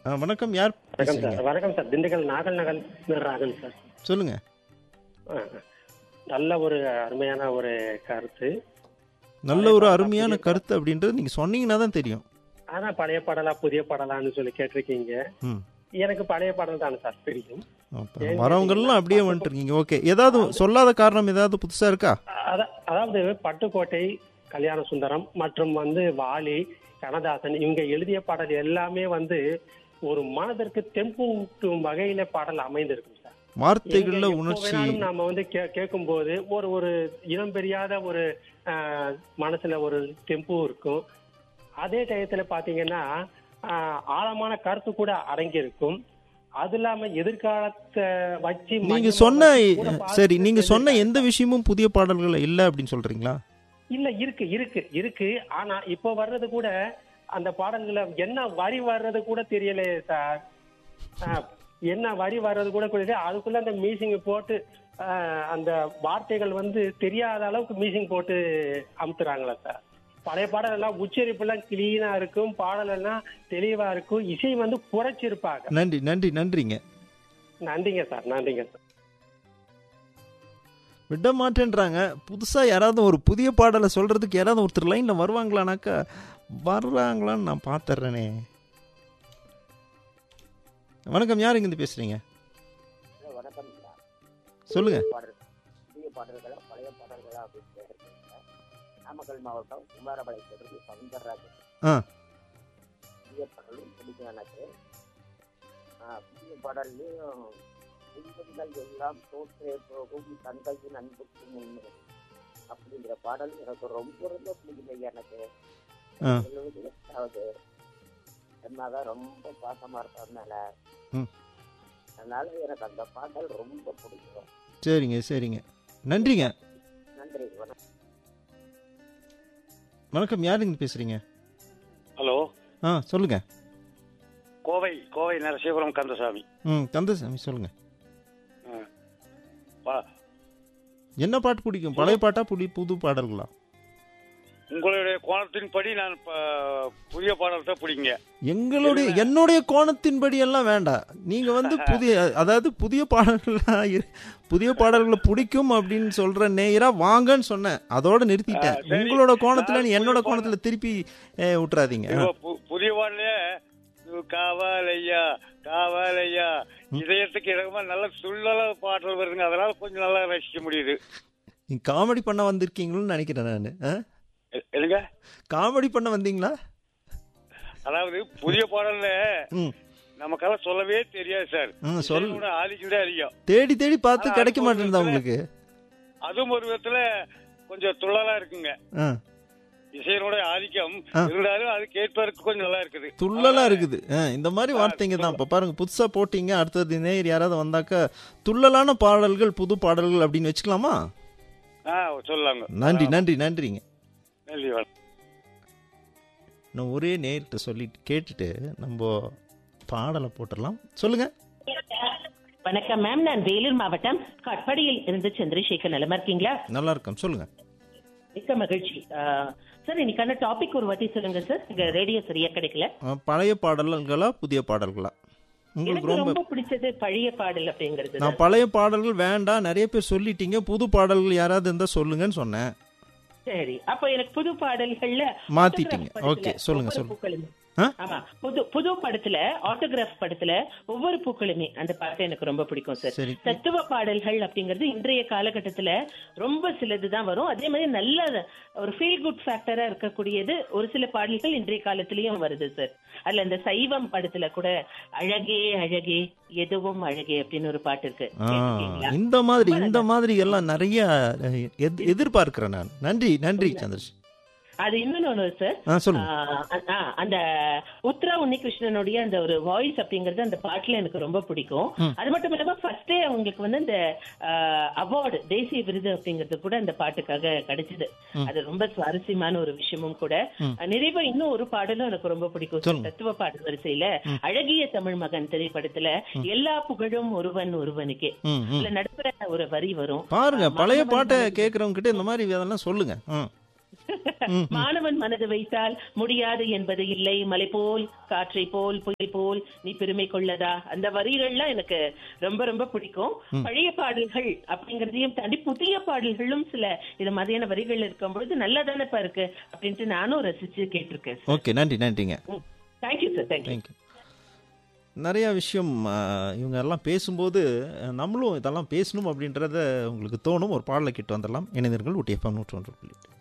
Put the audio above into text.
ஆ, வணக்கம் யார் வணக்கம் பேசுறீங்க சார் வணக்கம் சார் திண்டுக்கல் நாகல் நகல் ராகன் சார் சொல்லுங்க ஆ, ஆ. நல்ல ஒரு அருமையான ஒரு கருத்து நல்ல ஒரு அருமையான கருத்து அப்படின்றது நீங்க சொன்னீங்கன்னா தான் தெரியும் அதான் பழைய பாடலா புதிய பாடலான்னு சொல்லி கேட்டிருக்கீங்க ம் எனக்கு பழைய பாடல் தானே சார் தெரியும் அப்ப வரவங்கெல்லாம் அப்படியே வந்துட்டுருக்கீங்க ஓகே ஏதாவது சொல்லாத காரணம் ஏதாவது புதுசா இருக்கா அத- அதாவது பட்டுக்கோட்டை கல்யாண சுந்தரம் மற்றும் வந்து வாலி கனதாசன் இவங்க எழுதிய பாடல் எல்லாமே வந்து ஒரு மனதிற்கு தெம்பூட்டும் வகையில பாடல் அமைந்திருக்கும் சார் வார்த்தைகள்ல எங்க எப்போ உணர்ச்சி வேணாலும் நாம வந்து கே- கேட்கும்போது ஒரு ஒரு இனம் பெரியாத ஒரு ஆஹ், மனசுல ஒரு டெம்பு இருக்கும் அதே டயத்துல பாத்தீங்கன்னா ஆஹ், ஆழமான கருத்து கூட அடங்கி இருக்கும் அது இல்லாம எதிர்காலத்தை வச்சு நீங்க மையமா சொன்ன வச்சு கூட பாடல் சரி நீங்க சொன்ன எழுதியிருக்காங்க. எந்த விஷயமும் புதிய பாடல்கள் இல்ல அப்படின்னு சொல்றீங்களா இல்ல இருக்கு இருக்கு இருக்கு ஆனா இப்போ வர்றது கூட அந்த பாடல்களை என்ன வரி வர்றது கூட தெரியலையே சார் ஆஹ், என்ன வரி வர்றது கூட தெரியல அதுக்குள்ள அந்த மீசிங் போட்டு ஆஹ், அந்த வார்த்தைகள் வந்து தெரியாத அளவுக்கு மீசிங் போட்டு அமுத்துறாங்களா சார் பழைய பாடல் எல்லாம் உச்சரிப்பு எல்லாம் கிளீனா இருக்கும் பாடல் எல்லாம் தெளிவா இருக்கும் இசை வந்து குறைச்சிருப்பாங்க நன்றி நன்றி நன்றிங்க நன்றிங்க சார் நன்றிங்க சார் விட மாட்டேன்றாங்க புதுசா யாராவது ஒரு புதிய பாடலை சொல்றதுக்கு யாராவது ஒருத்தர் லைன்ல வருவாங்களானாக்கா வர்றாங்களான்னு நான் பார்த்துட்றேனே வணக்கம் யார் இருந்து பேசுறீங்க வணக்கம் சார். சொல்லுங்க பாடல் புதிய பாடல்களா பழைய பாடல்களா அப்படின்னு கேட்டிருக்கீங்க நாமக்கல் மாவட்டம் குமாரபாளையத்திலிருந்து சவுந்தரராஜன் ஆ. புதிய பாடலும் பிடிக்கும் எனக்கு ஆ, புதிய பாடல்லையும் துன்பங்கள் எல்லாம் தோற்றே போகும் தந்தையின் அன்புக்கு முன்னே அப்படிங்கிற பாடல் எனக்கு ரொம்ப ரொம்ப பிடிக்கும் எனக்கு ஆ. எழுபது எட்டாவது என்னதான் ரொம்ப பாசமா இருப்பதுனால ம். அதனால எனக்கு அந்த பாடல் ரொம்ப பிடிக்கும் சரிங்க சரிங்க நன்றிங்க நன்றி வணக்கம் வணக்கம் யார் இருந்து பேசுறீங்க ஹலோ ஆ சொல்லுங்க கோவை கோவை நரசிபுரம் கந்தசாமி ம் கந்தசாமி சொல்லுங்க ஆ. பா- என்ன பாட்டு பிடிக்கும் பழைய பாட்டா புடி புது பாடல்களா உங்களுடைய கோணத்தின்படி நான் ப- புதிய பாடல் தான் பிடிங்க எங்களுடைய என்னுடைய கோணத்தின்படி எல்லாம் வேண்டாம் நீங்க வந்து புதிய அதாவது புதிய பாடல்களா இரு- புதிய பாடல்களை பிடிக்கும் அப்படின்னு சொல்ற நேயரா வாங்கன்னு சொன்னேன் அதோட நிறுத்திட்டேன் ஆ, சரி. உங்களோட கோணத்துல நான் நீ என்னோட புதிய கோணத்துல திருப்பி அஹ், விட்டுறாதீங்க இப்போ பு- புதிய பாடலே காவாலையா காவாலையா இதயத்துக்கு இடமா நல்ல சுள்ளல பாடல் வருதுங்க அதனால கொஞ்சம் நல்லா ரசிக்க முடியுது நீங்க காமெடி பண்ண வந்திருக்கீங்களோன்னு நினைக்கிறேன் நான் எ- என்னங்க காமெடி பண்ண வந்தீங்களா அதாவது புதிய பாடல்ல ம் நமக்கெல்லாம் சொல்லவே தெரியாது சார் ம், சொல். இசையோட ஆதிக்கம் அதிகம் தேடி தேடி பார்த்து ஆனா, கிடைக்க அது மாட்டேங்குதா ஒரு உங்களுக்கு அதுவும் ஒரு விதத்துல கொஞ்சம் துள்ளலா இருக்குங்க ஆ இசையினுடைய ஆதிக்கம் ஆ. இருந்தாலும் அது கேட்பதற்கு கொஞ்சம் நல்லா இருக்குது துள்ளலா இருக்குது ஆ, இந்த மாதிரி வார்த்தைங்க தான் இப்போ பாருங்க புதுசா போட்டீங்க அடுத்தது நேயர் யாராவது வந்தாக்கா துள்ளலான பாடல்கள் புது பாடல்கள் அப்படின்னு வச்சுக்கலாமா ஆ சொல்லலாங்க நன்றி நன்றி நன்றிங்க நன்றி வணக்கம். நான் ஒரே நேர்கிட்ட சொல்லிட்டு கேட்டுட்டு நம்ம பாடலை போட்டுடலாம் சொல்லுங்க வணக்கம் மேம் நான் வேலூர் மாவட்டம் கட்படியில் இருந்து சந்திரசேகர் நலமா இருக்கீங்களா நல்லா இருக்கும் சொல்லுங்க மிக்க மகிழ்ச்சி ஆஹ், சார் இன்னைக்கான டாபிக் ஒரு வாட்டி சொல்லுங்க சார் இங்க ரேடியோ சரியா கிடைக்கல ஆ, பழைய பாடல்களா புதிய பாடல்களா உங்களுக்கு எனக்கு ரொம்ப ரொம்ப பிடிச்சது பழைய பாடல் அப்படிங்கிறது நான் பழைய பாடல்கள் வேண்டாம் நிறைய பேர் சொல்லிட்டீங்க புது பாடல்கள் யாராவது இருந்தா சொல்லுங்கன்னு சொன்னேன் சரி அப்ப எனக்கு புது பாடல்கள்ல மாத்திட்டீங்க. autograph படத்துல Okay, சொல்லுங்க, ஒவ்வொரு சொல்லுங்க. பூக்களுமே. ஆ? ஆமா புது புது படத்துல ஆட்டோகிராஃப் படத்துல ஒவ்வொரு பூக்களுமே அந்த பாட்டு எனக்கு ரொம்ப பிடிக்கும் சார் சரி தத்துவ பாடல்கள் அப்படிங்கிறது இன்றைய காலகட்டத்துல ரொம்ப சிலது தான் வரும் அதே மாதிரி நல்ல ஒரு ஃபீல் குட் ஃபேக்டரா இருக்கக்கூடியது ஒரு சில பாடல்கள் இன்றைய காலத்திலயும் வருது சார் அதுல இந்த சைவம் படத்துல கூட அழகே அழகே எதுவும் அழகே அப்படின்னு ஒரு பாட்டு இருக்கு ஆ, கேட்டிருக்கீங்களா? இந்த மாதிரி இந்த மாதிரி எல்லாம் நிறைய அஹ், எத்- எதிர்பார்க்கிறேன் நான் நன்றி நன்றி சந்திரஷ் அது இன்னொன்னு ஒண்ணு சார் ஆ சொல்லுங்க ஆஹ் ஆ, அந்த உத்ரா உன்னிகிருஷ்ணனுடைய அந்த ஒரு வாய்ஸ் அப்படிங்கறது அந்த பாட்டுல எனக்கு ரொம்ப பிடிக்கும் அது மட்டும் இல்லாம ஃபர்ஸ்டே அவங்களுக்கு வந்து அந்த அவார்டு தேசிய விருது அப்படிங்கிறது கூட அந்த பாட்டுக்காக கிடைச்சது அது ரொம்ப சுவாரஸ்யமான ஒரு விஷயமும் கூட அஹ், நிறைவா இன்னும் ஒரு பாடலும் எனக்கு ரொம்ப பிடிக்கும் சார். சொல்லுங்க. தத்துவ பாடல் வரிசையில அழகிய தமிழ் மகன் திரைப்படத்துல எல்லா புகழும் ஒருவன் ஒருவனுக்கே ம் ம் இதுல நடுப்புற ஒரு வரி வரும் பாருங்க ஆஹ், பழைய மகன் பாட்டை மகன் கேட்கறவங்க கிட்ட இந்த மாதிரி அதெல்லாம் சொல்லுங்க ம் மாணவன் மனது வைத்தால் முடியாது என்பது இல்லை மலை போல் காற்றை போல் புயல் போல் நீ பெருமை கொள்ளதா அந்த வரிகள்லாம் எனக்கு ரொம்ப ரொம்ப பிடிக்கும் பழைய பாடல்கள் அப்படிங்கறதையும் தாண்டி புதிய பாடல்களும் சில இது மாதிரியான வரிகள் இருக்கும் பொழுது நல்லா தானேப்பா இருக்கு அப்படின்ட்டு நானும் ரசிச்சு கேட்டிருக்கேன் ஓகே நன்றி நன்றிங்க தேங்க்யூ சார் தேங்க்யூ தேங்க்யூ நிறையா விஷயம் ஆ, இவங்க எல்லாம் பேசும்போது அஹ், நம்மளும் இதெல்லாம் பேசணும் அப்படின்றத உங்களுக்கு தோணும் ஒரு பாடலை கிட்ட வந்துடலாம் இணைந்தர்கள் ஊட்டி எஃப்எம் நூற்றி ஒன்று புள்ளி எட்டு.